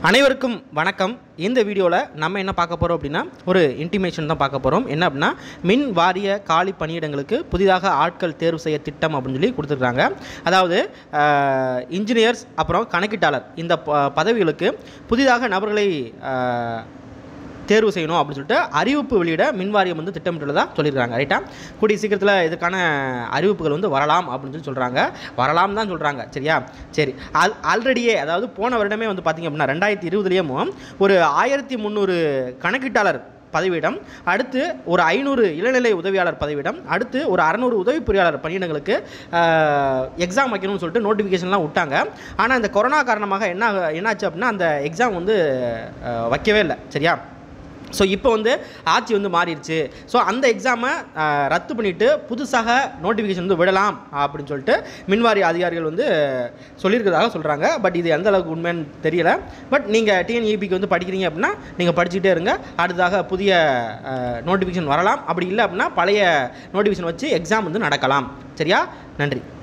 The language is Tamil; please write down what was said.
அனைவருக்கும் வணக்கம் இந்த வீடியோவில் நம்ம என்ன பார்க்க போகிறோம் அப்படின்னா ஒரு இன்டிமேஷன் தான் பார்க்க போகிறோம் என்ன அப்படின்னா மின் வாரிய காலி பணியிடங்களுக்கு புதிதாக ஆட்கள் தேர்வு செய்ய திட்டம் அப்படின்னு சொல்லி கொடுத்துருக்காங்க அதாவது இன்ஜினியர்ஸ் அப்புறம் கணக்கீட்டாளர் இந்த ப- பதவிகளுக்கு புதிதாக நபர்களை அஹ், தேர்வு செய்யணும் அப்படின்னு சொல்லிட்டு அறிவிப்பு வெளியிட மின்வாரியம் வந்து திட்டமிட்டுள்ளதாக சொல்லியிருக்காங்க ரைட்டா கூடிய சீக்கிரத்தில் இதுக்கான அறிவிப்புகள் வந்து வரலாம் அப்படின்னு சொல்லி சொல்கிறாங்க வரலாம் தான் சொல்கிறாங்க சரியா சரி ஆல் ஆல்ரெடியே அதாவது போன வருடமே வந்து பார்த்திங்க அப்படின்னா ரெண்டாயிரத்தி இருபதுலேயும் ஒரு ஆயிரத்தி முந்நூறு கணக்கீட்டாளர் பதவியிடம் அடுத்து ஒரு ஐநூறு இளநிலை உதவியாளர் பதவியிடம் அடுத்து ஒரு அறநூறு உதவி பொறியாளர் பணியிடங்களுக்கு எக்ஸாம் வைக்கணும்னு சொல்லிட்டு நோட்டிஃபிகேஷன்லாம் விட்டாங்க ஆனால் இந்த கொரோனா காரணமாக என்ன என்னாச்சு அப்படின்னா அந்த எக்ஸாம் வந்து அஹ், வைக்கவே இல்லை சரியா ஸோ இப்போ வந்து ஆட்சி வந்து மாறிடுச்சு ஸோ அந்த எக்ஸாமை ரத்து பண்ணிவிட்டு புதுசாக நோட்டிஃபிகேஷன் வந்து விடலாம் அப்படின்னு சொல்லிட்டு மின்வாரி அதிகாரிகள் வந்து சொல்லியிருக்கிறதாக சொல்கிறாங்க பட் இது எந்த அளவுக்கு உண்மைன்னு தெரியல பட் நீங்கள் டிஎன்இபிக்கு வந்து படிக்கிறீங்க அப்படின்னா நீங்கள் படிச்சுட்டே இருங்க அடுத்ததாக புதிய நோட்டிஃபிகேஷன் வரலாம் அப்படி இல்லை அப்படின்னா பழைய நோட்டிஃபிகேஷன் வச்சு எக்ஸாம் வந்து நடக்கலாம் சரியா நன்றி